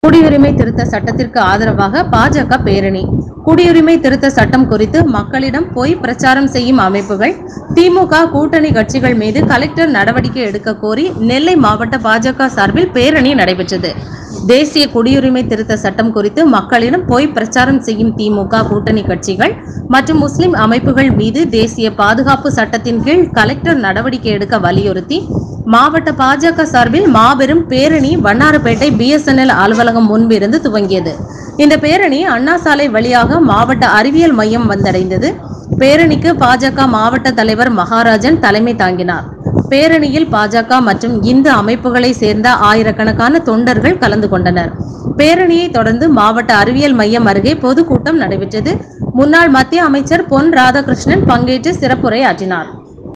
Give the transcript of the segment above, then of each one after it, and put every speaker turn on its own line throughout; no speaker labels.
குடியுரிமை திருத்த சட்டத்திற்கு ஆதரவாக பாஜக பேரணி குடியுரிமை திருத்த சட்டம் குறித்து மக்களிடம் பொய் பிரச்சாரம் செய்யும் அமைப்புகள் திமுக கூட்டணி கட்சிகள் மீது கலெக்டர் நடவடிக்கை எடுக்க கோரி நெல்லை மாவட்ட பாஜக சார்பில் பேரணி நடைபெற்றது தேசிய குடியுரிமை திருத்த சட்டம் குறித்து மக்களிடம் பொய் பிரச்சாரம் செய்யும் திமுக கூட்டணி கட்சிகள் மற்றும் முஸ்லிம் அமைப்புகள் மீது தேசிய பாதுகாப்பு சட்டத்தின் கீழ் கலெக்டர் நடவடிக்கை எடுக்க வலியுறுத்தி மாவட்ட பாஜக சார்பில் மாபெரும் பேரணி வண்ணாரப்பேட்டை பிஎஸ்என்எல் அலுவலகம் முன்பிருந்து துவங்கியது இந்த பேரணி அண்ணா சாலை வழியாக மாவட்ட அறிவியல் மையம் வந்தடைந்தது பேரணிக்கு பாஜக மாவட்ட தலைவர் மகாராஜன் தலைமை தாங்கினார் பேரணியில் பாஜக மற்றும் இந்து அமைப்புகளை சேர்ந்த ஆயிரக்கணக்கான தொண்டர்கள் கலந்து கொண்டனர் பேரணியை தொடர்ந்து மாவட்ட அறிவியல் மையம் அருகே பொதுக்கூட்டம் நடைபெற்றது முன்னாள் மத்திய அமைச்சர் பொன் ராதாகிருஷ்ணன் பங்கேற்று சிறப்புரை ஆற்றினார்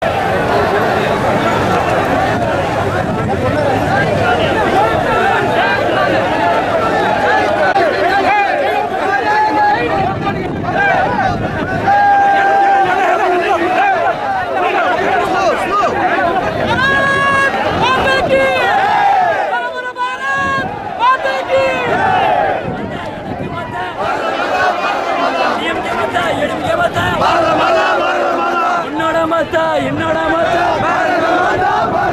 माता की बरोबर भारत माता की DMK மாதா எடிஎம்கே மாதா என்னோட மாதா என்னோட மாதா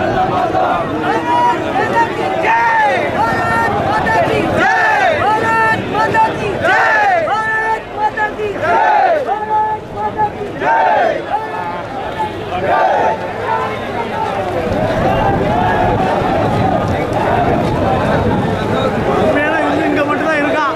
உண்மையான இன்னும் இங்க மட்டும் தான் இருக்கான்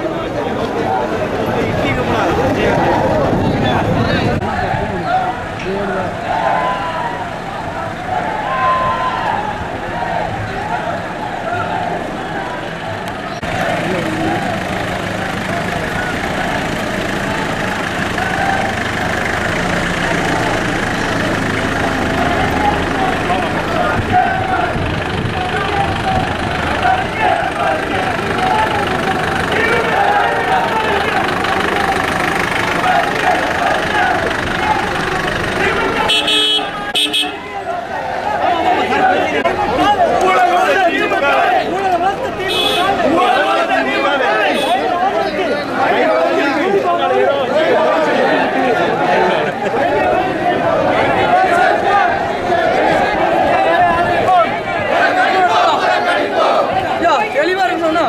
தெளிவா இருக்கணும்னா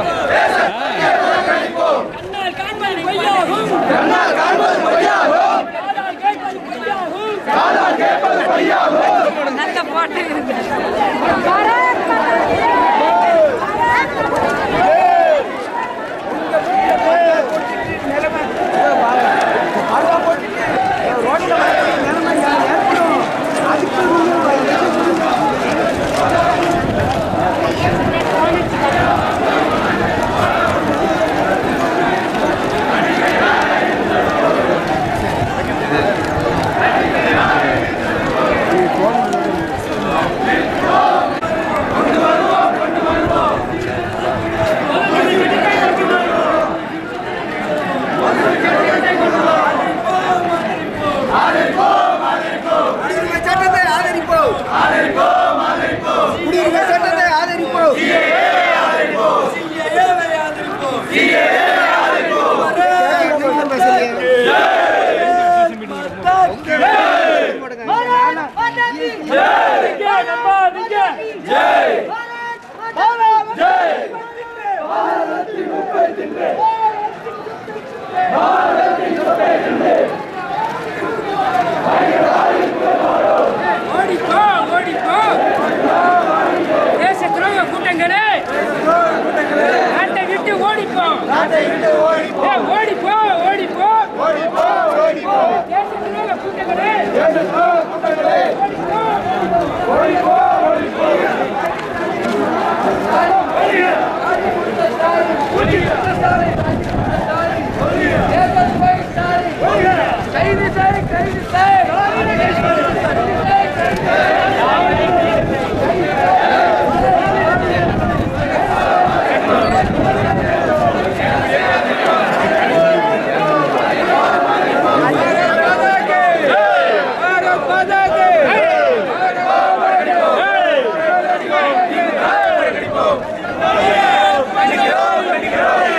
கண்ணால் காண்பது பொய்யாகும் கண்ணால் காண்பது பொய்யாகும் காதால் கேட்பது பொய்யாகும் நல்ல பாட்டு இருக்கு
குடியுரிமை சட்டத்தை ஆதரிப்போம் குடியுரிமை சட்டத்தை ஆதரிப்போம்
ஓடிப்போ ஓடிப்போ தேச துரோக கூட்டங்களே நாட்டை விட்டு ஓடிப்போ ஏய், ஓடிப்போ ஓடிப்போ தேச துரோக கூட்டங்களே கைது செய் கைது
கண்டிக்கிறோம்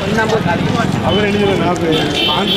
அவர் எழுதின நாற்பது ஆண்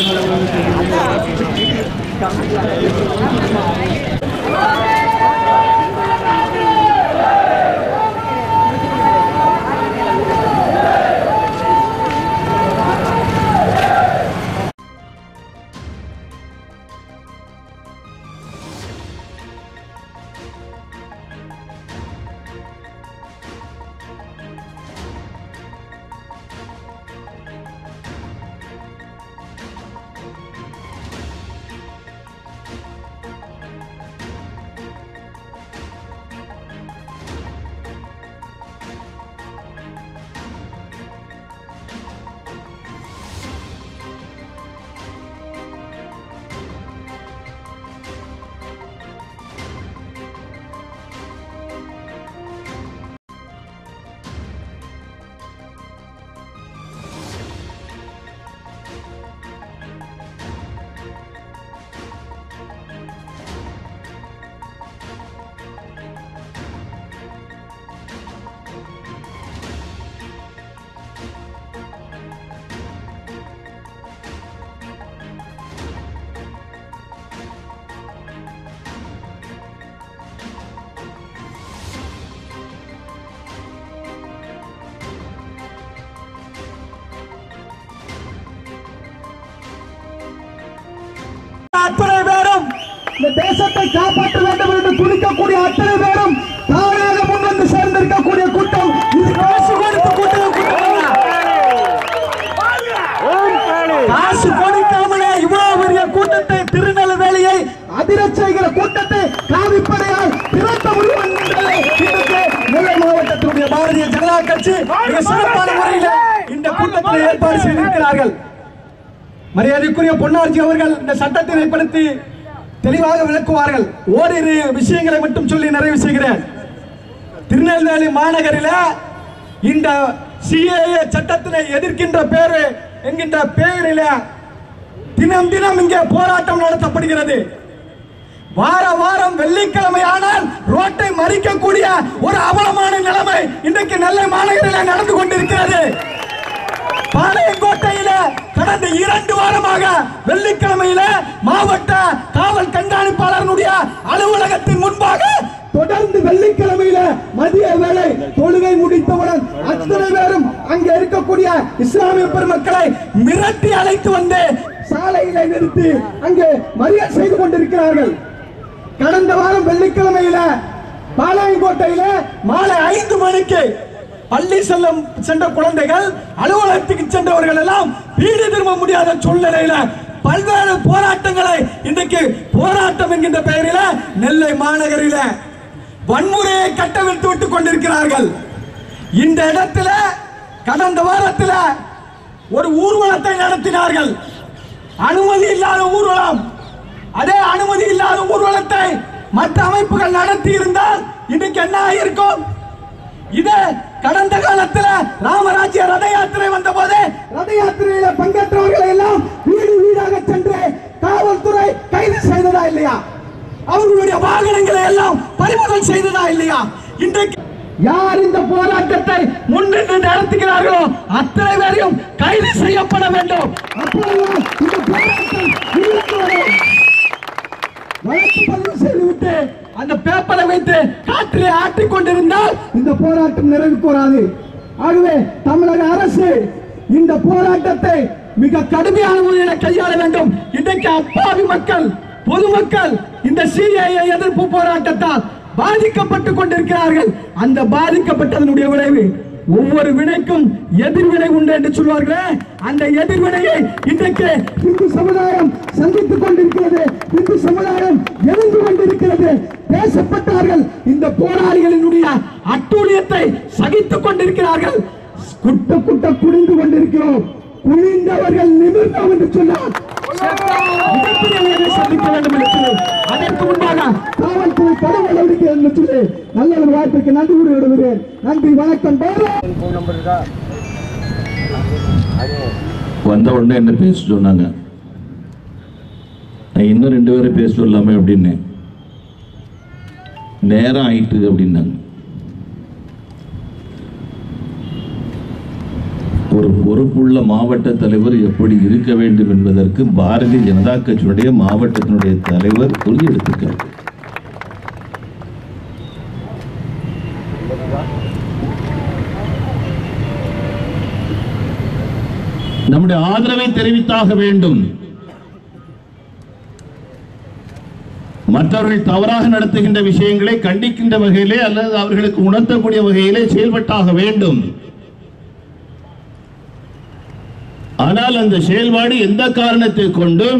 அத்தனை பேரும் இந்த தேசத்தை காப்பாற்ற வேண்டும் என்று துடிக்கக்கூடிய அத்தனை பேரும் தானாக முன்வந்து சேர்ந்திருக்கக்கூடிய கூட்டம் இது காசு கொடுத்து கூட்டம் கூட்டம் காசு கொடுக்காமலே இவ்வளவு பெரிய கூட்டத்தை திருநெல்வேலியை அதிரச் செய்கிற கூட்டத்தை காவிப்படையால் திரட்ட முடியும் என்கின்றதை இன்றைக்கு நெல்லை மாவட்டத்தினுடைய பாரதிய ஜனதா கட்சி மிக சிறப்பான முறையில் இந்த கூட்டத்தை ஏற்பாடு செய்திருக்கிறார்கள் மரியாதைக்குரிய பொன்னார்ஜி அவர்கள் இந்த சட்டத்தினை படுத்தி தெளிவாக விளக்குவார்கள் ஓரிரு விஷயங்களை மட்டும் சொல்லி நிறைவு செய்கிறேன் திருநெல்வேலி மாநகரில இந்த சிஏஏ சட்டத்தினை எதிர்க்கின்ற பேரு என்கின்ற பெயரில தினம் தினம் இங்கே போராட்டம் நடத்தப்படுகிறது வார வாரம் வெள்ளிக்கிழமை ஆனால் ரோட்டை மறிக்கக்கூடிய ஒரு அவலமான நிலைமை இன்றைக்கு நெல்லை மாநகரில் நடந்து கொண்டிருக்கிறது பாளையங்கோட்டையில கடந்த இரண்டு வாரமாக வெள்ளிக்கிழமையில மாவட்ட காவல் கண்காணிப்பாளருடைய அலுவலகத்தின் முன்பாக தொடர்ந்து வெள்ளிக்கிழமையில மதிய வேளை தொழுகை முடித்தவுடன் அத்தனை பேரும் அங்கே இருக்கக்கூடிய இஸ்லாமிய பெருமக்களை மிரட்டி அழைத்து வந்து சாலையில நிறுத்தி அங்கே மரியாதை செய்து கொண்டிருக்கிறார்கள் கடந்த வாரம் வெள்ளிக்கிழமையில பாளையங்கோட்டையில மாலை ஐந்து மணிக்கு பள்ளி செல்லும் சென்ற குழந்தைகள் அலுவலகத்துக்கு சென்றவர்கள் எல்லாம் வீடு திரும்ப முடியாத சூழ்நிலையில பல்வேறு போராட்டங்களை இன்றைக்கு போராட்டம் என்கின்ற பெயரில நெல்லை மாநகரில வன்முறையை கட்டவிழ்த்து விட்டுக் கொண்டிருக்கிறார்கள் இந்த இடத்துல கடந்த வாரத்தில் ஒரு ஊர்வலத்தை நடத்தினார்கள் அனுமதி இல்லாத ஊர்வலம் அதே அனுமதி இல்லாத ஊர்வலத்தை மற்ற அமைப்புகள் நடத்தி இருந்தால் இன்னைக்கு என்ன ஆயிருக்கும் இது கடந்த காலத்துல ராமராஜ்ய ரத யாத்திரை வந்த போது ரத யாத்திரையில பங்கேற்றவர்களை எல்லாம் வீடு வீடாக சென்று காவல்துறை கைது செய்ததா இல்லையா அவர்களுடைய வாகனங்களை எல்லாம் பறிமுதல் செய்ததா இல்லையா இன்றைக்கு யார் இந்த போராட்டத்தை முன்னின்று நடத்துகிறார்களோ அத்தனை பேரையும் கைது செய்யப்பட வேண்டும் அப்பொழுதுதான் இந்த போராட்டம் முடிவுக்கு வரும். வழக்கு பதிவு செய்துவிட்டு அந்த பேப்பரை வைத்து காற்றிலே ஆட்டிக் கொண்டிருந்தால் இந்த போராட்டம் நிறைவுக்கு வராது ஆகவே தமிழக அரசு இந்த போராட்டத்தை மிக கடுமையான முறையில் கையாள வேண்டும் இன்றைக்கு அப்பாவி மக்கள் பொதுமக்கள் இந்த சிஐஏ எதிர்ப்பு போராட்டத்தால் பாதிக்கப்பட்டு கொண்டிருக்கிறார்கள் அந்த பாதிக்கப்பட்டதனுடைய விளைவு ஒவ்வொரு வினைக்கும் எதிர்வினை உண்டு என்று சொல்வார்களே அந்த எதிர்வினையை இன்றைக்கு இந்து சமுதாயம் சந்தித்துக் கொண்டிருக்கிறது இந்து சமுதாயம் எழுந்து கொண்டிருக்கிறது பேசப்பட்டார்கள் இந்த போராளிகளினுடைய அட்டூழியத்தை சகித்துக் கொண்டிருக்கிறார்கள் குட்ட குட்ட குனிந்து கொண்டிருக்கிறோம் குனிந்தவர்கள் நிமிர்ந்தோம் என்று சொன்னார் மிகப்பெரிய அளவில் சந்திக்க வேண்டும் என்று சொல்லி, அதற்கு முன்பாக காவல்துறை கடும் நடவடிக்கை என்று சொல்லி நல்ல ஒரு வாய்ப்புக்கு நன்றி கூறி விடுகிறேன் நன்றி வணக்கம் பாரத்
வந்த உடனே என்ன பேச சொன்னாங்க நான் இன்னும் ரெண்டு பேரும் பேச சொல்லாமே அப்படின்னேன் நேரம் ஆயிட்டு அப்படின்னாங்க ஒரு பொறுப்புள்ள மாவட்ட தலைவர் எப்படி இருக்க வேண்டும் என்பதற்கு பாரதிய ஜனதா கட்சியினுடைய மாவட்டத்தினுடைய தலைவர் ஒரு எடுத்துக்காட்டு நம்முடைய ஆதரவை தெரிவித்தாக வேண்டும் மற்றவர்கள் தவறாக நடத்துகின்ற விஷயங்களை கண்டிக்கின்ற வகையிலே அல்லது அவர்களுக்கு உணர்த்தக்கூடிய வகையிலே செயல்பட்டாக வேண்டும் ஆனால் அந்த செயல்பாடு எந்த காரணத்தை கொண்டும்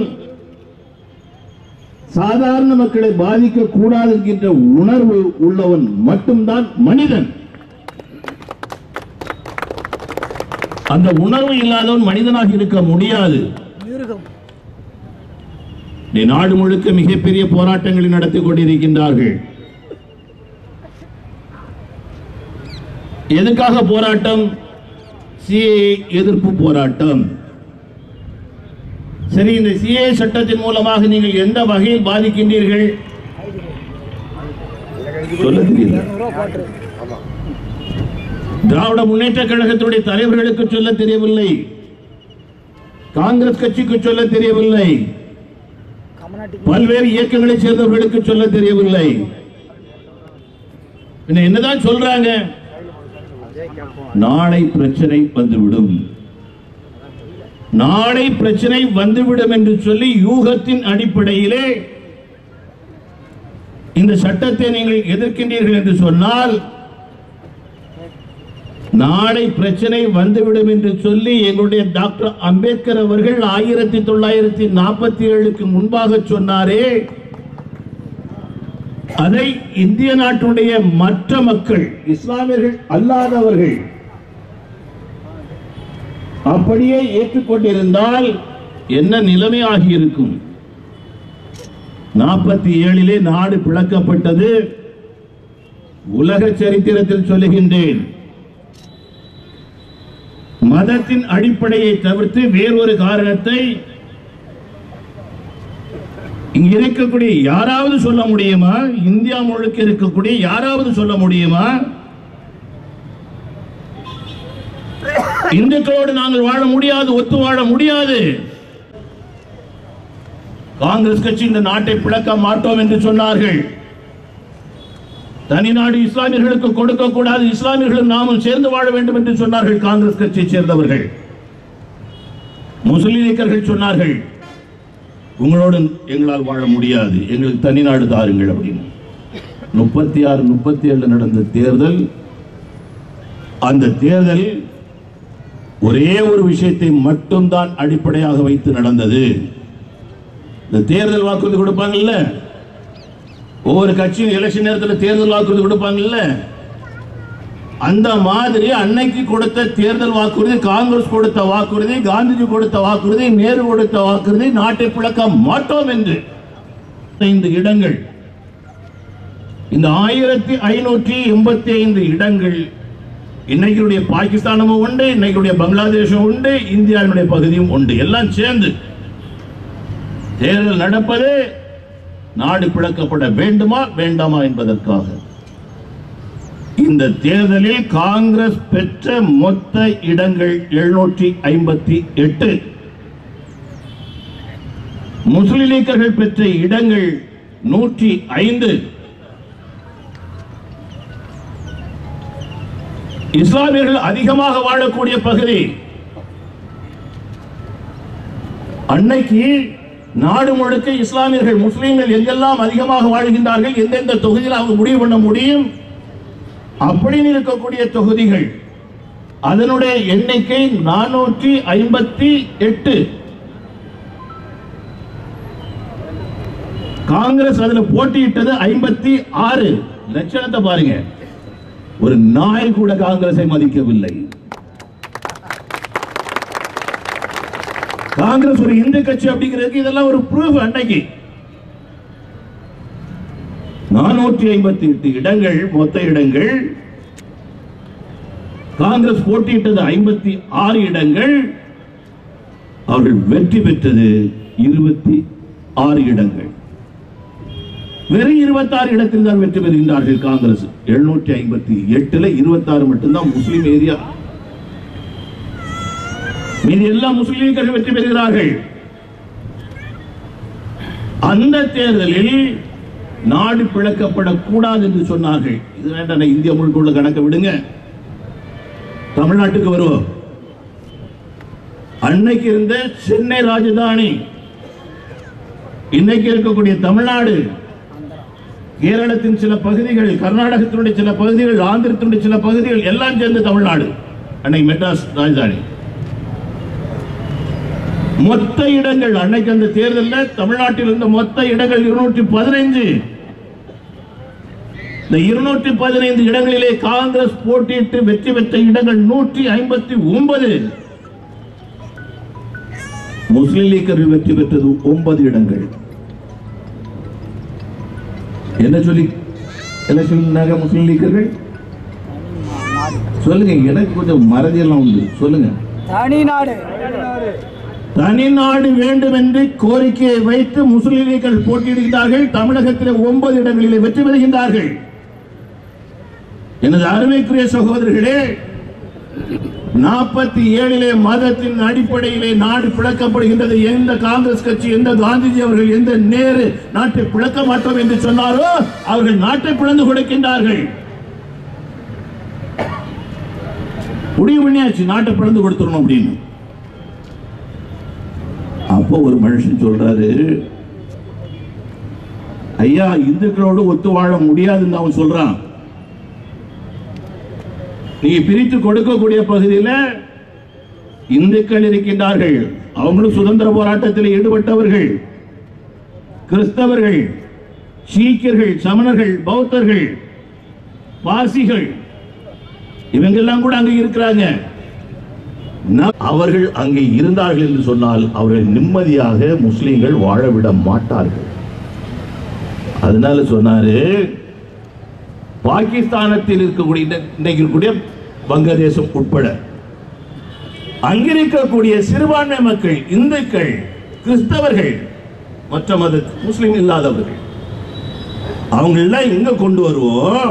சாதாரண மக்களை பாதிக்க கூடாது என்கின்ற உணர்வு உள்ளவன் மட்டும்தான் மனிதன் அந்த உணர்வு இல்லாதவன் மனிதனாக இருக்க முடியாது நீ நாடு முழுக்க மிகப்பெரிய போராட்டங்களை நடத்தி கொண்டிருக்கின்றார்கள் எதுக்காக போராட்டம் சிஏ எதிர்ப்பு போராட்டம் சரி இந்த சிஏ சட்டத்தின் மூலமாக நீங்கள் எந்த வகையில் பாதிக்கின்றீர்கள் சொல்ல தெரியல திராவிட முன்னேற்ற கழகத்துடைய தலைவர்களுக்கு சொல்ல தெரியவில்லை காங்கிரஸ் கட்சிக்கு சொல்ல தெரியவில்லை பல்வேறு இயக்கங்களைச் சேர்ந்தவர்களுக்கு சொல்ல தெரியவில்லை பின்ன என்னதான் சொல்றாங்க நாளை பிரச்சனை வந்துவிடும் நாளை பிரச்சனை வந்துவிடும் என்று சொல்லி யூகத்தின் அடிப்படையிலே இந்த சட்டத்தை நீங்கள் எதிர்க்கின்றீர்கள் என்று சொன்னால் நாளை பிரச்சனை வந்துவிடும் என்று சொல்லி எங்களுடைய டாக்டர் அம்பேத்கர் அவர்கள் ஆயிரத்தி தொள்ளாயிரத்தி நாற்பத்தி ஏழுக்கு முன்பாக சொன்னாரே அதை இந்திய நாட்டுடைய மற்ற மக்கள் இஸ்லாமியர்கள் அல்லாதவர்கள் அப்படியே ஏற்றுக்கொண்டிருந்தால் என்ன நிலைமை ஆகியிருக்கும் நாற்பத்தி ஏழிலே நாடு பிளக்கப்பட்டது உலக சரித்திரத்தில் சொல்லுகின்றேன் மதத்தின் அடிப்படையை தவிர்த்து வேறொரு காரணத்தை இங்க இருக்கக்கூடிய யாராவது சொல்ல முடியுமா இந்தியா முழுக்க இருக்கக்கூடிய யாராவது சொல்ல முடியுமா இந்துக்களோடு நாங்கள் வாழ முடியாது ஒத்து வாழ முடியாது காங்கிரஸ் கட்சி இந்த நாட்டை பிளக்க மாட்டோம் என்று சொன்னார்கள் தனிநாடு இஸ்லாமியர்களுக்கு கொடுக்க கூடாது இஸ்லாமியர்களும் நாமும் சேர்ந்து வாழ வேண்டும் என்று சொன்னார்கள் காங்கிரஸ் கட்சியை சேர்ந்தவர்கள் முஸ்லிம் லீக்கர்கள் சொன்னார்கள் உங்களோடு எங்களால் வாழ முடியாது எங்களுக்கு தனிநாடு தாருங்கள் அப்படின்னு முப்பத்தி ஆறு முப்பத்தி ஏழு நடந்த தேர்தல் அந்த தேர்தல் ஒரே ஒரு விஷயத்தை மட்டும்தான் அடிப்படையாக வைத்து நடந்தது இந்த தேர்தல் வாக்குறுதி கொடுப்பாங்கல்ல ஒவ்வொரு கட்சியும் எலெக்ஷன் நேரத்தில் தேர்தல் வாக்குறுதி கொடுப்பாங்கல்ல அந்த மாதிரி அன்னைக்கு கொடுத்த தேர்தல் வாக்குறுதி காங்கிரஸ் கொடுத்த வாக்குறுதி காந்திஜி கொடுத்த வாக்குறுதி நேரு கொடுத்த வாக்குறுதி நாட்டை பிளக்க மாட்டோம் என்று ஐந்து இடங்கள் இந்த ஆயிரத்தி ஐநூற்றி எண்பத்தி ஐந்து இடங்கள் இன்னைக்குடைய பாகிஸ்தானமும் உண்டு இன்னைக்குடைய பங்களாதேஷும் உண்டு இந்தியாவினுடைய பகுதியும் உண்டு எல்லாம் சேர்ந்து தேர்தல் நடப்பது நாடு பிளக்கப்பட வேண்டுமா வேண்டாமா என்பதற்காக இந்த தேர்தலில் காங்கிரஸ் பெற்ற மொத்த இடங்கள் எழுநூற்றி ஐம்பத்தி எட்டு முஸ்லிம் லீக்கர்கள் பெற்ற இடங்கள் நூற்றி ஐந்து இஸ்லாமியர்கள் அதிகமாக வாழக்கூடிய பகுதி அன்னைக்கு நாடு முழுக்க இஸ்லாமியர்கள் முஸ்லீம்கள் எங்கெல்லாம் அதிகமாக வாழ்கின்றார்கள் எந்தெந்த தொகுதியில் அவங்க முடிவு பண்ண முடியும் அப்படின்னு இருக்கக்கூடிய தொகுதிகள் அதனுடைய எண்ணிக்கை நானூற்றி ஐம்பத்தி எட்டு காங்கிரஸ் அதுல போட்டியிட்டது ஐம்பத்தி ஆறு லட்சணத்தை பாருங்க ஒரு நாய் கூட காங்கிரஸை மதிக்கவில்லை காங்கிரஸ் ஒரு இந்து கட்சி அப்படிங்கிறதுக்கு இதெல்லாம் ஒரு ப்ரூஃப் அன்னைக்கு நானூற்றி ஐம்பத்தி எட்டு இடங்கள் மொத்த இடங்கள் காங்கிரஸ் போட்டியிட்டது ஐம்பத்தி ஆறு இடங்கள் அவர்கள் வெற்றி பெற்றது இருபத்தி ஆறு இடங்கள் வெறும் இருபத்தாறு இடத்தில் தான் வெற்றி பெறுகின்றார்கள் காங்கிரஸ் எழுநூற்றி ஐம்பத்தி எட்டுல இருபத்தாறு மட்டும்தான் முஸ்லிம் ஏரியா மீதி எல்லாம் முஸ்லிம் லீக்கர்கள் வெற்றி பெறுகிறார்கள் அந்த தேர்தலில் நாடு பிளக்கப்படக்கூடாது என்று சொன்னார்கள் இது வேண்டாம் இந்தியா முழுக்க உள்ள கணக்கை விடுங்க தமிழ்நாட்டுக்கு வருவோம் அன்னைக்கு இருந்த சென்னை ராஜதானி இன்னைக்கு இருக்கக்கூடிய தமிழ்நாடு கேரளத்தின் சில பகுதிகள் கர்நாடகத்தினுடைய சில பகுதிகள் ஆந்திரத்தினுடைய சில பகுதிகள் எல்லாம் சேர்ந்து தமிழ்நாடு அன்னைக்கு மெட்ராஸ் ராஜதானி மொத்த இடங்கள் அன்னைக்கு அந்த தேர்தலில் தமிழ்நாட்டில் இருந்த மொத்த இடங்கள் இருநூற்றி பதினைஞ்சு இந்த இருநூற்றி பதினைந்து இடங்களிலே காங்கிரஸ் போட்டியிட்டு வெற்றி பெற்ற இடங்கள் நூற்றி ஐம்பத்தி ஒன்பது முஸ்லிம் லீக்கர்கள் வெற்றி பெற்றது ஒன்பது இடங்கள் என்ன சொல்லி என்ன சொன்னாங்க முஸ்லிம் லீக்கர்கள் சொல்லுங்க எனக்கு கொஞ்சம் மறதியெல்லாம் உண்டு சொல்லுங்க
தனி நாடு
தனிநாடு வேண்டும் என்று கோரிக்கையை வைத்து முஸ்லிம் லீக்கள் போட்டியிடுகிறார்கள் தமிழகத்தில் ஒன்பது இடங்களிலே வெற்றி பெறுகின்றார்கள் எனது அருமைக்குரிய சகோதரர்களே நாற்பத்தி ஏழிலே மதத்தின் அடிப்படையிலே நாடு பிளக்கப்படுகின்றது எந்த காங்கிரஸ் கட்சி எந்த காந்திஜி அவர்கள் எந்த நேரு நாட்டை பிளக்க மாட்டோம் என்று சொன்னாரோ அவர்கள் நாட்டை பிளந்து கொடுக்கின்றார்கள் முடிவு பண்ணியாச்சு நாட்டை பிளந்து கொடுத்துடணும் அப்படின்னு அப்போ ஒரு மனுஷன் சொல்றாரு ஐயா இந்துக்களோடு ஒத்து வாழ முடியாதுன்னு அவன் சொல்றான் நீங்க பிரித்து கொடுக்கக்கூடிய பகுதியில் இந்துக்கள் இருக்கின்றார்கள் அவங்களும் சுதந்திர போராட்டத்தில் ஈடுபட்டவர்கள் கிறிஸ்தவர்கள் சீக்கியர்கள் சமணர்கள் பௌத்தர்கள் பாசிகள் இவங்கெல்லாம் கூட அங்க இருக்கிறாங்க ந- அவர்கள் அங்கே இருந்தார்கள் என்று சொன்னால் அவர்கள் நிம்மதியாக முஸ்லிம்கள் வாழ விட மாட்டார்கள் அதனால சொன்னாரு பாகிஸ்தானத்தில் இருக்கக்கூடிய இந்த- இன்றைக்கு இருக்கக்கூடிய வங்கதேசம் உட்பட அங்கிருக்கக்கூடிய சிறுபான்மை மக்கள் இந்துக்கள் கிறிஸ்தவர்கள் மற்ற மத முஸ்லிம் இல்லாதவர்கள் அவங்க எல்லாம் எங்க கொண்டு வருவோம்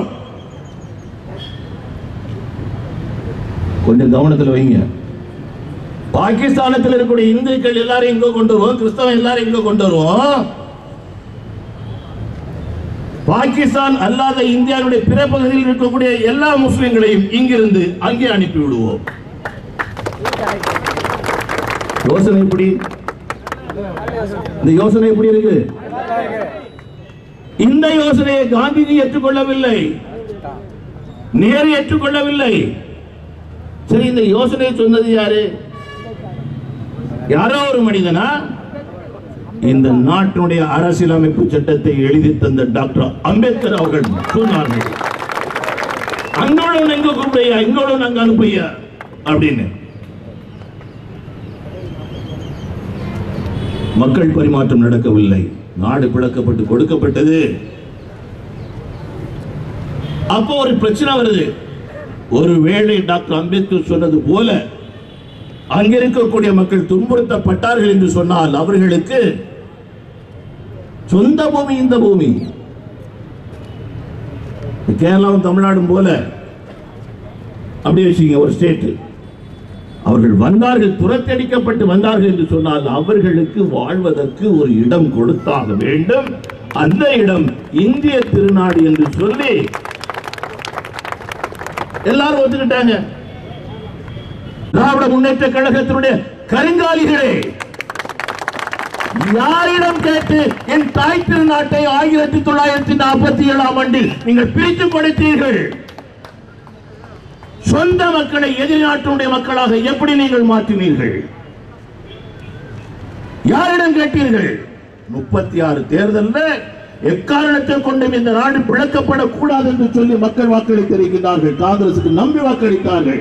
கொஞ்சம் கவனத்தில் வைங்க பாகிஸ்தானத்தில் இருக்கக்கூடிய இந்துக்கள் எல்லாரும் எங்க கொண்டு வருவோம் கிறிஸ்தவம் எல்லாரும் எங்க கொண்டு வருவோம் பாகிஸ்தான் அல்லாத இந்தியாவுடைய பிற பகுதியில் இருக்கக்கூடிய எல்லா முஸ்லிம்களையும் இங்கிருந்து அங்கே அனுப்பி விடுவோம் யோசனை எப்படி இந்த யோசனை எப்படி இருக்கு இந்த யோசனையை காந்திஜி ஏற்றுக்கொள்ளவில்லை நேரு ஏற்றுக்கொள்ளவில்லை சரி இந்த யோசனை சொன்னது யாரு யாரோ ஒரு மனிதனா இந்த நாட்டினுடைய அரசியலமைப்பு சட்டத்தை எழுதி தந்த டாக்டர் அம்பேத்கர் அவர்கள் சொன்னார்கள் அங்கோட எங்க கூப்பிடையா இங்கோட நாங்க அனுப்பையா அப்படின்னு மக்கள் பரிமாற்றம் நடக்கவில்லை நாடு பிளக்கப்பட்டு கொடுக்கப்பட்டது அப்போ ஒரு பிரச்சனை வருது ஒருவேளை டாக்டர் அம்பேத்கர் சொன்னது போல அங்கிருக்கக்கூடிய மக்கள் துன்புறுத்தப்பட்டார்கள் என்று சொன்னால் அவர்களுக்கு சொந்த பூமி இந்த பூமி கேரளாவும் தமிழ்நாடும் போல அப்படியே வச்சுக்கீங்க ஒரு ஸ்டேட் அவர்கள் வந்தார்கள் துரத்தடிக்கப்பட்டு வந்தார்கள் என்று சொன்னால் அவர்களுக்கு வாழ்வதற்கு ஒரு இடம் கொடுத்தாக வேண்டும் அந்த இடம் இந்திய திருநாடு என்று சொல்லி எல்லாரும் ஒத்துக்கிட்டாங்க திராவிட முன்னேற்ற கழகத்தினுடைய கருங்காலிகளே யாரிடம் கேட்டு என் தாய் திருநாட்டை ஆயிரத்தி தொள்ளாயிரத்தி நாற்பத்தி ஏழாம் ஆண்டில் நீங்கள் பிரித்து கொடுத்தீர்கள் சொந்த மக்களை எதிர்நாட்டினுடைய மக்களாக எப்படி நீங்கள் மாற்றினீர்கள் யாரிடம் கேட்டீர்கள் முப்பத்தி ஆறு தேர்தலில் எக்காரணத்தை கொண்டும் இந்த நாடு பிளக்கப்படக்கூடாது என்று சொல்லி மக்கள் வாக்களித்திருக்கிறார்கள் காங்கிரசுக்கு நம்பி வாக்களித்தார்கள்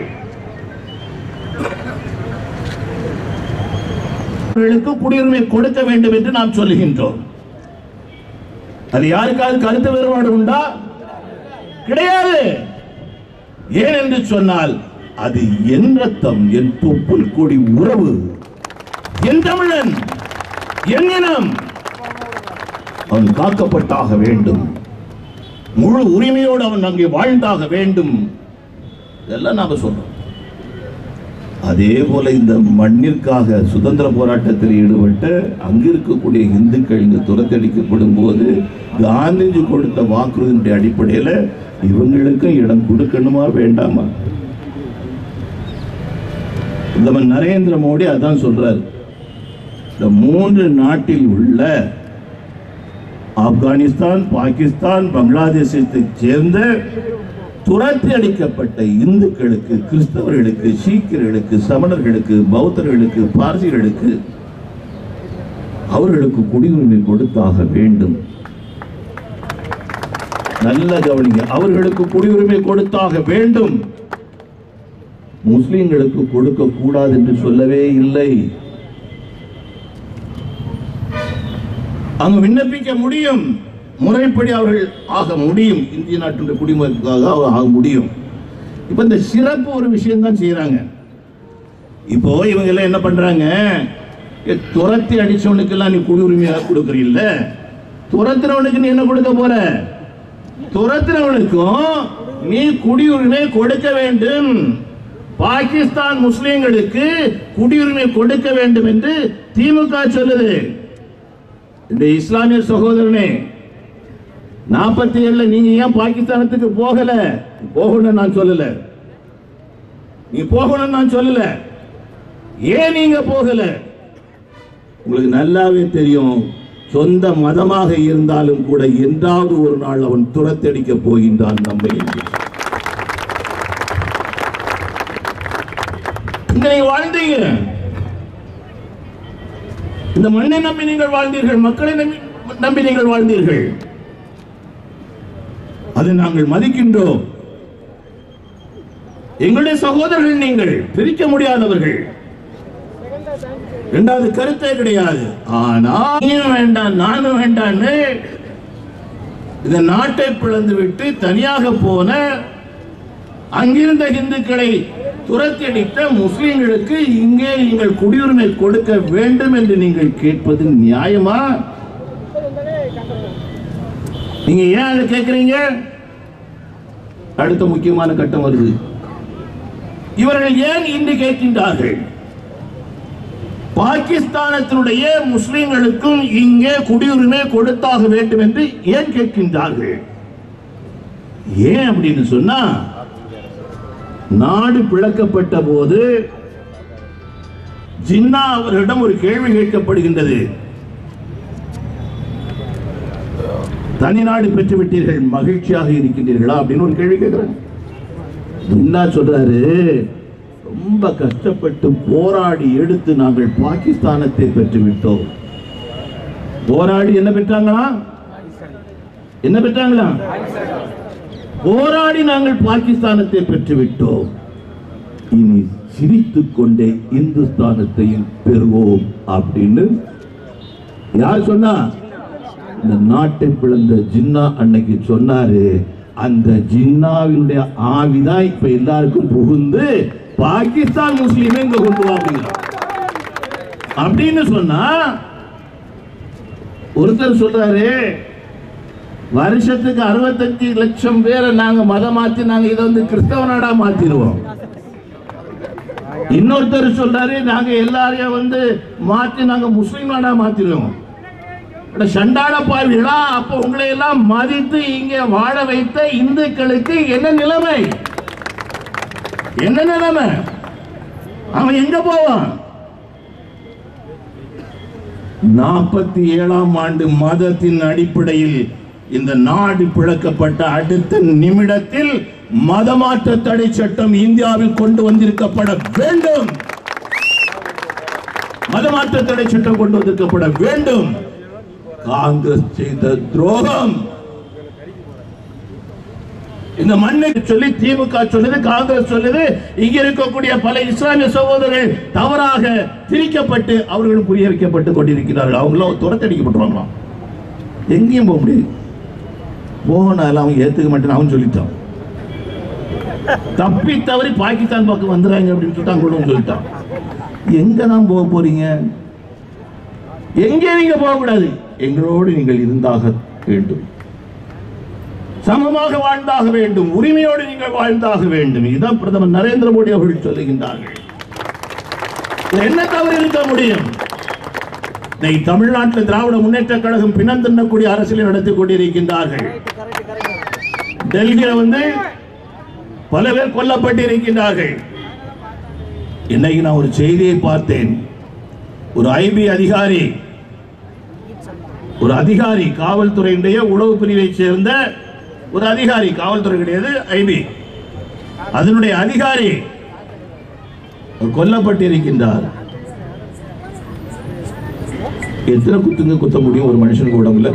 அவர்களுக்கு குடியுரிமை கொடுக்க வேண்டும் என்று நாம் சொல்லுகின்றோம் அது யாருக்காவது கருத்து வேறுபாடு உண்டா கிடையாது ஏன் என்று சொன்னால் அது என் ரத்தம் என் தொப்புள் கொடி உறவு என் தமிழன் என் இனம் அவன் காக்கப்பட்டாக வேண்டும் முழு உரிமையோடு அவன் அங்கே வாழ்ந்தாக வேண்டும் இதெல்லாம் நாம சொல்றோம் அதே போல இந்த மண்ணிற்காக சுதந்திர போராட்டத்தில் ஈடுபட்ட அங்கு இருக்கக்கூடிய இந்துக்கள் இங்கு துரத்தடிக்கப்படும் போது காந்திஜி கொடுத்த வாக்குறுதியினுடைய அடிப்படையில் இவங்களுக்கும் இடம் கொடுக்கணுமா வேண்டாமா பிரதமர் நரேந்திர மோடி அதான் சொல்றாரு இந்த மூன்று நாட்டில் உள்ள ஆப்கானிஸ்தான் பாகிஸ்தான் பங்களாதேசத்தைச் சேர்ந்த துரத்தி அடிக்கப்பட்ட இந்துக்களுக்கு கிறிஸ்தவர்களுக்கு சீக்கியர்களுக்கு சமணர்களுக்கு பௌத்தர்களுக்கு பார்சிகளுக்கு அவர்களுக்கு குடியுரிமை கொடுத்தாக வேண்டும் நல்ல கவனிங்க அவர்களுக்கு குடியுரிமை கொடுத்தாக வேண்டும் முஸ்லிம்களுக்கு கொடுக்க கூடாது என்று சொல்லவே இல்லை அங்கு விண்ணப்பிக்க முடியும் முறைப்படி அவர்கள் ஆக முடியும் இந்திய நாட்டினுடைய குடிமகனுக்காக அவங்க ஆக முடியும் இப்ப இந்த சிறப்பு ஒரு விஷயம் தான் செய்யறாங்க இப்போ இவங்க எல்லாம் என்ன பண்றாங்க ஏ, துரத்தி அடிச்சவனுக்கெல்லாம் நீ குடியுரிமையா கொடுக்குறீல்ல துரத்துறவனுக்கு நீ என்ன கொடுக்க போற துரத்துறவனுக்கும் நீ குடியுரிமை கொடுக்க வேண்டும் பாகிஸ்தான் முஸ்லிம்களுக்கு குடியுரிமை கொடுக்க வேண்டும் என்று திமுக சொல்லுது இந்த இஸ்லாமிய சகோதரனே நாற்பத்தி ஏழுல நீங்க ஏன் பாகிஸ்தானத்துக்கு போகல போகணும்னு நான் சொல்லல நீ போகணும்னு நான் சொல்லல ஏன் நீங்க போகல உங்களுக்கு நல்லாவே தெரியும் சொந்த மதமாக இருந்தாலும் கூட என்றாவது ஒரு நாள் அவன் துரத்தடிக்க போகின்றான் நம்ம என்று. இங்க நீங்க வாழ்ந்தீங்க இந்த மண்ணை நம்பி நீங்கள் வாழ்ந்தீர்கள் மக்களை நம்பி நம்பி நீங்கள் வாழ்ந்தீர்கள் அதை நாங்கள் மதிக்கின்றோம் எங்களுடைய சகோதரர்கள் நீங்கள் பிரிக்க முடியாதவர்கள் இரண்டாவது கருத்தே கிடையாது ஆனா நீயும் வேண்டாம் நானும் வேண்டான்னு இந்த நாட்டை பிளந்து விட்டு தனியாக போன அங்கிருந்த இந்துக்களை துரத்தியடித்த முஸ்லிம்களுக்கு இங்கே நீங்கள் குடியுரிமை கொடுக்க வேண்டும் என்று நீங்கள் கேட்பது நியாயமா நீங்க ஏன் அதை கேட்கிறீங்க அடுத்த முக்கியமான கட்டம் வருது இவர்கள் ஏன் இன்று கேட்கின்றார்கள் பாகிஸ்தானத்தினுடைய முஸ்லிம்களுக்கும் இங்கே குடியுரிமை கொடுத்தாக வேண்டும் என்று ஏன் கேட்கின்றார்கள் ஏன் அப்படின்னு சொன்னா நாடு பிளக்கப்பட்ட போது ஜின்னா அவரிடம் ஒரு கேள்வி கேட்கப்படுகின்றது தனிநாடு பெற்று விட்டீர்கள் மகிழ்ச்சியாக இருக்கின்றீர்களா அப்படின்னு ஒரு கேள்வி கேட்கிறாங்க ஜின்னா சொல்றாரு ரொம்ப கஷ்டப்பட்டு போராடி எடுத்து நாங்கள் பாகிஸ்தானத்தை பெற்று விட்டோம் போராடி என்ன பெற்றாங்களா என்ன பெற்றாங்களா போராடி நாங்கள் பாகிஸ்தானத்தை பெற்று விட்டோம் இனி சிரித்துக் கொண்டே இந்துஸ்தானத்தையும் பெறுவோம் அப்படின்னு யார் சொன்னா இந்த நாட்டை பிளந்த ஜின்னா அன்னைக்கு சொன்னாரு அந்த ஜின்னாவினுடைய ஆவிதான் இப்ப எல்லாருக்கும் புகுந்து பாகிஸ்தான் முஸ்லீமை இங்க கொண்டு வாங்க அப்படின்னு சொன்னா ஒருத்தர் சொல்றாரு வருஷத்துக்கு அறுபத்தஞ்சு லட்சம் பேரை நாங்க மதம் மாத்தி நாங்க இதை வந்து கிறிஸ்தவ நாடா மாத்திடுவோம் இன்னொருத்தர் சொல்றாரு நாங்க எல்லாரையும் வந்து மாத்தி நாங்க முஸ்லீம் நாடா மாத்திடுவோம் அட சண்டாள பாவிகளா அப்ப உங்களை எல்லாம் மதித்து இங்கே வாழ வைத்த இந்துக்களுக்கு என்ன நிலைமை என்ன நிலைமை அவன் எங்க போவான் நாற்பத்தி ஏழாம் ஆண்டு மதத்தின் அடிப்படையில் இந்த நாடு பிளக்கப்பட்ட அடுத்த நிமிடத்தில் மதமாற்ற தடை சட்டம் இந்தியாவில் கொண்டு வந்திருக்கப்பட வேண்டும் மதமாற்ற தடை சட்டம் கொண்டு வந்திருக்கப்பட வேண்டும் காங்கிரஸ் செய்த துரோகம் இந்த மண்ணை சொல்லி திமுக சொல்லுது காங்கிரஸ் சொல்லுது இங்க இருக்கக்கூடிய பல இஸ்லாமிய சகோதரர்கள் தவறாக திரிக்கப்பட்டு அவர்களும் புரிய வைக்கப்பட்டு கொண்டிருக்கிறார்கள் அவங்களும் துரத்தடிக்கப்பட்டுருவாங்களாம் எங்கேயும் போக முடியாது போனாலும் அவங்க ஏத்துக்க மாட்டேன்னு அவன் சொல்லிட்டான் தப்பி தவறி பாகிஸ்தான் பக்கம் வந்துடுறாங்க அப்படின்னு சொல்லிட்டு அவங்களும் சொல்லிட்டான் எங்க தான் போக போறீங்க எங்கே நீங்க போக கூடாது எங்களோடு நீங்கள் இருந்தாக வேண்டும் சமமாக வாழ்ந்தாக வேண்டும் உரிமையோடு நீங்கள் வாழ்ந்தாக வேண்டும் இதுதான் பிரதமர் நரேந்திர மோடி அவர்கள் சொல்லுகின்றார்கள் இதுல என்ன தவறு இருக்க முடியும் இன்னைக்கு தமிழ்நாட்டில் திராவிட முன்னேற்ற கழகம் பிணம் தின்னக்கூடிய அரசியலை நடத்தி கொண்டிருக்கின்றார்கள் டெல்லியில வந்து பல பேர் கொல்லப்பட்டிருக்கின்றார்கள் இன்னைக்கு நான் ஒரு செய்தியை பார்த்தேன் ஒரு ஐபி அதிகாரி ஒரு அதிகாரி காவல்துறையினுடைய உளவு பிரிவை சேர்ந்த ஒரு அதிகாரி காவல்துறை கிடையாது ஐபி அதனுடைய அதிகாரி அவர் கொல்லப்பட்டிருக்கின்றார் எத்தனை குத்துங்க குத்த முடியும் ஒரு மனுஷனுக்கு உடம்புல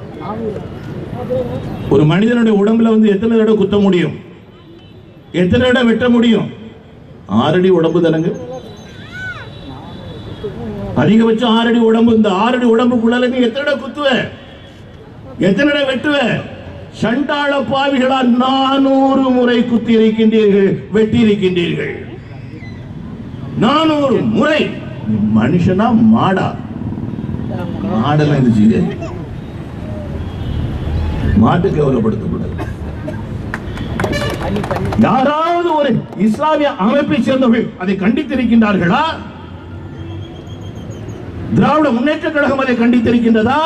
ஒரு மனிதனுடைய உடம்புல வந்து எத்தனை தடவை குத்த முடியும் எத்தனை தடவை வெட்ட முடியும் ஆறடி உடம்பு தானங்க அதிகபட்சம் ஆறடி உடம்பு இந்த ஆறடி உடம்புக்குள்ள நீ எத்தனை தடவை குத்துவ எத்தனை தடவை வெட்டுவ சண்டாள பாவிகளால் நானூறு முறை குத்தி இருக்கின்றீர்கள் வெட்டி இருக்கின்றீர்கள் நானூறு முறை நீ மனுஷனா மாடா மாடெல்லாம் இது செய்யாது மாட்டு கேவலப்படுத்தக்கூடாது யாராவது ஒரு இஸ்லாமிய அமைப்பை சேர்ந்தவர்கள் அதை கண்டித்திருக்கின்றார்களா திராவிட முன்னேற்ற கழகம் அதை கண்டித்திருக்கின்றதா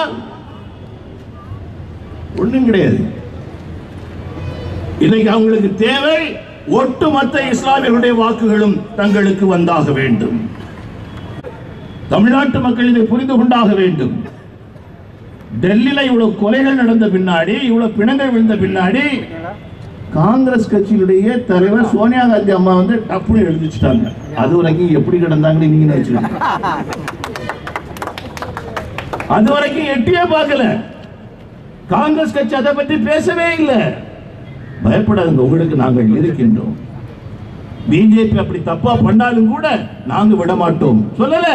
ஒண்ணும் கிடையாது இன்னைக்கு அவங்களுக்கு தேவை ஒட்டுமொத்த இஸ்லாமியர்களுடைய வாக்குகளும் தங்களுக்கு வந்தாக வேண்டும் தமிழ்நாட்டு மக்கள் இதை புரிந்து கொண்டாக வேண்டும் டெல்லியில இவ்வளவு கொலைகள் நடந்த பின்னாடி இவ்வளவு பிணங்கள் விழுந்த பின்னாடி காங்கிரஸ் கட்சியினுடைய தலைவர் சோனியா காந்தி அம்மா வந்து டப்புனு எழுதிச்சிட்டாங்க அது வரைக்கும் எப்படி கிடந்தாங்கன்னு நீங்க நினைச்சுக்கோங்க அது வரைக்கும் எட்டியே பார்க்கல காங்கிரஸ் கட்சி அதை பற்றி பேசவே இல்லை பயப்படாதுங்க உங்களுக்கு நாங்கள் இருக்கின்றோம் பிஜேபி அப்படி தப்பா பண்ணாலும் கூட நாங்க விட மாட்டோம் சொல்லல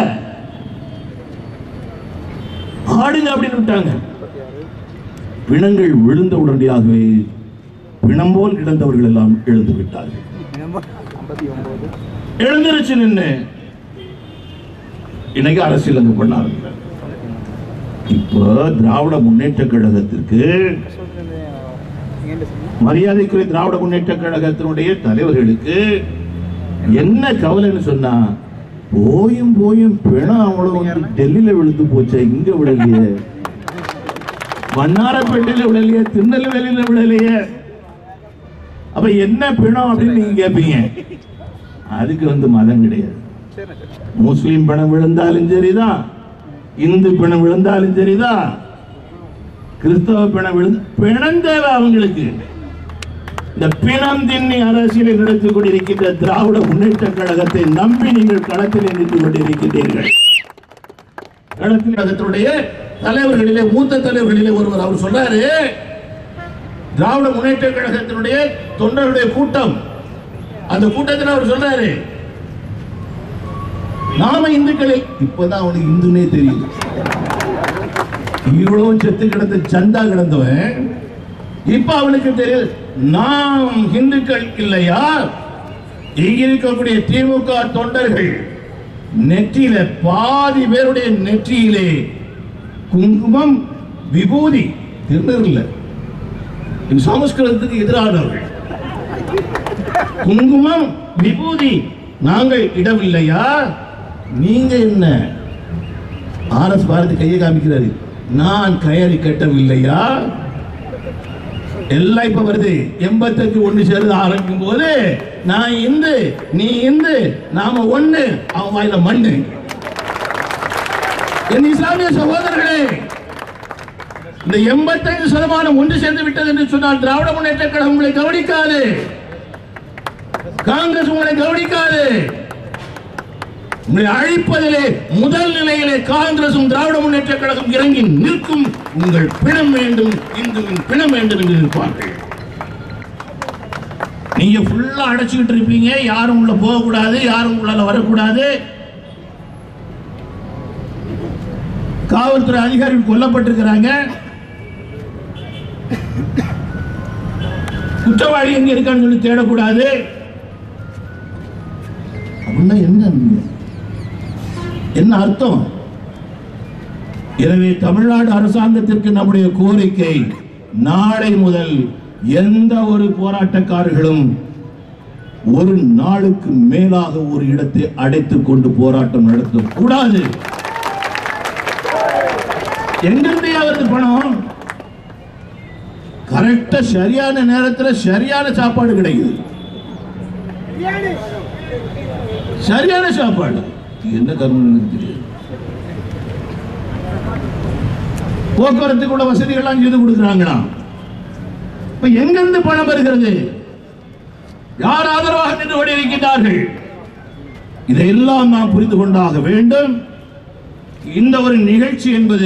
ஆடுங்க அப்படின்னு விட்டாங்க பிணங்கள் விழுந்த உடனடியாகவே பிணம் போல் கிடந்தவர்கள் எல்லாம் எழுந்து விட்டார்கள் எழுந்திருச்சு நின்று இன்னைக்கு அரசியல் அங்க பண்ண ஆரம்பிக்கிறாங்க இப்போ திராவிட முன்னேற்ற கழகத்திற்கு மரியாதைக்குரிய திராவிட முன்னேற்ற கழகத்தினுடைய தலைவர்களுக்கு என்ன கவலைன்னு சொன்னா போயும் போயும் பிணம் அவ்வளவு வந்து டெல்லியில விழுந்து போச்சே இங்க விடலையே வண்ணாரப்பேட்டையில விடலையே திருநெல்வேலியில விடலையே அப்ப என்ன பிணம் அப்படின்னு நீங்க கேட்பீங்க அதுக்கு வந்து மதம் கிடையாது முஸ்லிம் பிணம் விழுந்தாலும் சரிதான் இந்து பிணம் விழுந்தாலும் சரிதான் கிறிஸ்தவ பிணம் விழுந்து பிணம் தேவை அவங்களுக்கு இந்த பிணம் திண்ணி அரசியலை நடத்திக் கொண்டிருக்கின்ற திராவிட முன்னேற்ற கழகத்தை நம்பி நீங்கள் களத்தில் நின்று கொண்டிருக்கின்றீர்கள் களத்தில் கழகத்தினுடைய தலைவர்களிலே மூத்த தலைவர்களிலே ஒருவர் அவர் சொல்றாரு திராவிட முன்னேற்ற கழகத்தினுடைய தொண்டர்களுடைய கூட்டம் அந்த கூட்டத்தில் அவர் சொல்றாரு நாம இந்துக்களை இப்பதான் அவனுக்கு இந்துனே தெரியுது இவ்வளவு செத்து கிடந்த சந்தா கிடந்தவன் இப்ப அவனுக்கு தெரியுது நாம் இந்துக்கள் இல்லையா இங்க இருக்கக்கூடிய திமுக தொண்டர்கள் நெற்றியில பாதி பேருடைய நெற்றியிலே குங்குமம் விபூதி திருநெல்ல இது சமஸ்கிருதத்துக்கு எதிரானவர்கள் குங்குமம் விபூதி நாங்கள் இடவில்லையா நீங்க என்ன ஆர்எஸ் பாரதி கையை காமிக்கிறாரு நான் கயறி கட்டவில்லையா எல்லாம் இப்ப வருது எண்பத்தஞ்சு ஒண்ணு சேர்ந்து ஆரம்பிக்கும் போது நான் இந்து நீ இந்து நாம ஒண்ணு அவன் வாயில மண்ணு என் இஸ்லாமிய சகோதரர்களே இந்த எண்பத்தைந்து சதமானம் ஒன்று சேர்ந்து விட்டது என்று சொன்னால் திராவிட முன்னேற்ற கழகம் உங்களை கவனிக்காது காங்கிரஸ் உங்களை கவனிக்காது உங்களை அழிப்பதிலே முதல் நிலையிலே காங்கிரசும் திராவிட முன்னேற்ற கழகம் இறங்கி நிற்கும் உங்கள் பிணம் வேண்டும் இந்துவின் பிணம் வேண்டும் என்று இருப்பார்கள் நீங்க ஃபுல்லா அடைச்சுக்கிட்டு இருப்பீங்க யாரும் உள்ள போகக்கூடாது யாரும் உள்ள வரக்கூடாது காவல்துறை அதிகாரிகள் கொல்லப்பட்டிருக்கிறாங்க குற்றவாளி எங்க இருக்கான்னு சொல்லி தேடக்கூடாது அப்படின்னா என்ன என்ன அர்த்தம் எனவே தமிழ்நாடு அரசாங்கத்திற்கு நம்முடைய கோரிக்கை நாளை முதல் எந்த ஒரு போராட்டக்காரர்களும் ஒரு நாளுக்கு மேலாக ஒரு இடத்தை அடைத்துக் கொண்டு போராட்டம் நடத்த கூடாது எங்கிருந்தே வருது பணம் கரெக்டா சரியான நேரத்துல சரியான சாப்பாடு கிடைக்குது சரியான சாப்பாடு இது என்ன கர்மம் எனக்கு தெரியாது போக்குவரத்து கூட வசதிகள்லாம் செய்து கொடுக்குறாங்களா இப்ப எங்கிருந்து பணம் வருகிறது யார் ஆதரவாக நின்று கொண்டிருக்கிறார்கள் இதையெல்லாம் நாம் புரிந்து கொண்டாக வேண்டும் இந்த ஒரு நிகழ்ச்சி என்பது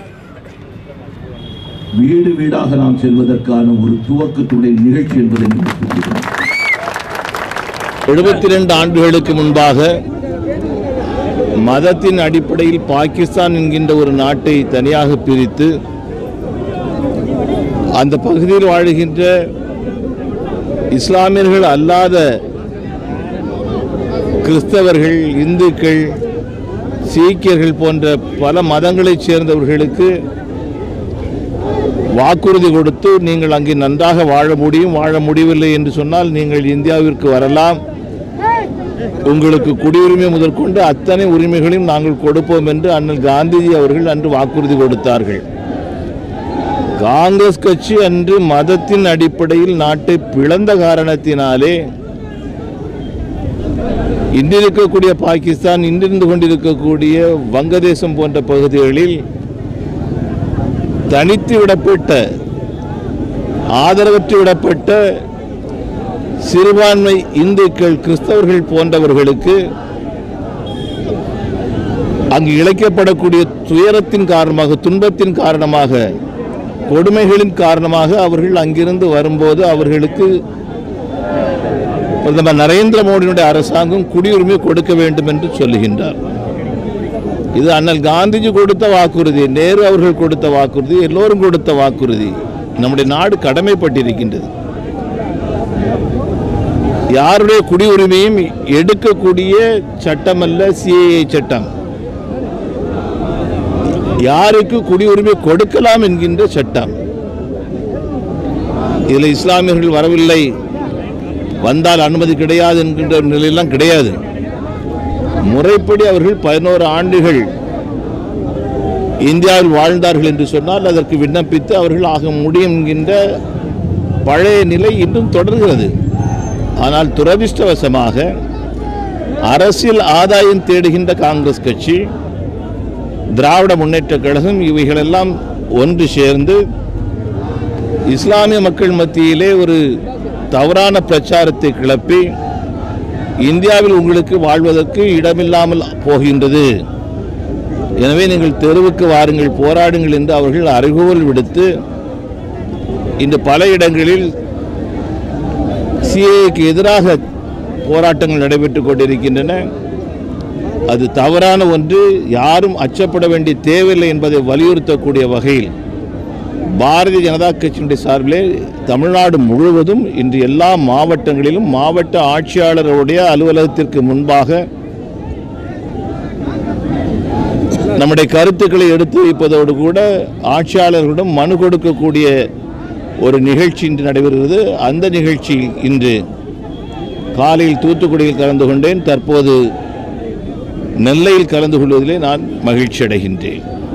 வீடு வீடாக நாம் செல்வதற்கான ஒரு துவக்கத்துடைய நிகழ்ச்சி என்பதை நீங்கள் புரிந்து
எழுபத்தி ரெண்டு ஆண்டுகளுக்கு முன்பாக மதத்தின் அடிப்படையில் பாகிஸ்தான் என்கின்ற ஒரு நாட்டை தனியாக பிரித்து அந்த பகுதியில் வாழுகின்ற இஸ்லாமியர்கள் அல்லாத கிறிஸ்தவர்கள் இந்துக்கள் சீக்கியர்கள் போன்ற பல மதங்களைச் சேர்ந்தவர்களுக்கு வாக்குறுதி கொடுத்து நீங்கள் அங்கே நன்றாக வாழ முடியும் வாழ முடியவில்லை என்று சொன்னால் நீங்கள் இந்தியாவிற்கு வரலாம் உங்களுக்கு குடியுரிமை முதற்கொண்டு அத்தனை உரிமைகளையும் நாங்கள் கொடுப்போம் என்று அண்ணல் காந்திஜி அவர்கள் அன்று வாக்குறுதி கொடுத்தார்கள் காங்கிரஸ் கட்சி அன்று மதத்தின் அடிப்படையில் நாட்டை பிளந்த காரணத்தினாலே இன்று இருக்கக்கூடிய பாகிஸ்தான் இன்றிருந்து கொண்டிருக்கக்கூடிய வங்கதேசம் போன்ற பகுதிகளில் தனித்து விடப்பட்ட ஆதரவற்று விடப்பட்ட சிறுபான்மை இந்துக்கள் கிறிஸ்தவர்கள் போன்றவர்களுக்கு அங்கு இழைக்கப்படக்கூடிய துயரத்தின் காரணமாக துன்பத்தின் காரணமாக கொடுமைகளின் காரணமாக அவர்கள் அங்கிருந்து வரும்போது அவர்களுக்கு பிரதமர் நரேந்திர மோடியினுடைய அரசாங்கம் குடியுரிமை கொடுக்க வேண்டும் என்று சொல்லுகின்றார் இது அண்ணல் காந்திஜி கொடுத்த வாக்குறுதி நேரு அவர்கள் கொடுத்த வாக்குறுதி எல்லோரும் கொடுத்த வாக்குறுதி நம்முடைய நாடு கடமைப்பட்டிருக்கின்றது யாருடைய குடியுரிமையும் எடுக்கக்கூடிய சட்டம் அல்ல சிஏஏ சட்டம் யாருக்கு குடியுரிமை கொடுக்கலாம் என்கின்ற சட்டம் இதில் இஸ்லாமியர்கள் வரவில்லை வந்தால் அனுமதி கிடையாது என்கின்ற ஒரு நிலையெல்லாம் கிடையாது முறைப்படி அவர்கள் பதினோரு ஆண்டுகள் இந்தியாவில் வாழ்ந்தார்கள் என்று சொன்னால் அதற்கு விண்ணப்பித்து அவர்கள் ஆக முடியும் என்கின்ற பழைய நிலை இன்னும் தொடர்கிறது ஆனால் துரதிர்ஷ்டவசமாக அரசியல் ஆதாயம் தேடுகின்ற காங்கிரஸ் கட்சி திராவிட முன்னேற்றக் கழகம் இவைகளெல்லாம் ஒன்று சேர்ந்து இஸ்லாமிய மக்கள் மத்தியிலே ஒரு தவறான பிரச்சாரத்தை கிளப்பி இந்தியாவில் உங்களுக்கு வாழ்வதற்கு இடமில்லாமல் போகின்றது எனவே நீங்கள் தெருவுக்கு வாருங்கள் போராடுங்கள் என்று அவர்கள் அறைகோல் விடுத்து இன்று பல இடங்களில் சிஏக்கு எதிராக போராட்டங்கள் நடைபெற்றுக் கொண்டிருக்கின்றன அது தவறான ஒன்று யாரும் அச்சப்பட வேண்டிய தேவையில்லை என்பதை வலியுறுத்தக்கூடிய வகையில் பாரதிய ஜனதா கட்சியினுடைய சார்பிலே தமிழ்நாடு முழுவதும் இன்று எல்லா மாவட்டங்களிலும் மாவட்ட ஆட்சியாளருடைய அலுவலகத்திற்கு முன்பாக நம்முடைய கருத்துக்களை எடுத்து வைப்பதோடு கூட ஆட்சியாளர்களிடம் மனு கொடுக்கக்கூடிய ஒரு நிகழ்ச்சி இன்று நடைபெறுகிறது அந்த நிகழ்ச்சி இன்று காலையில் தூத்துக்குடியில் கலந்து கொண்டேன் தற்போது நெல்லையில் கலந்து கொள்வதிலே நான் மகிழ்ச்சி அடைகின்றேன்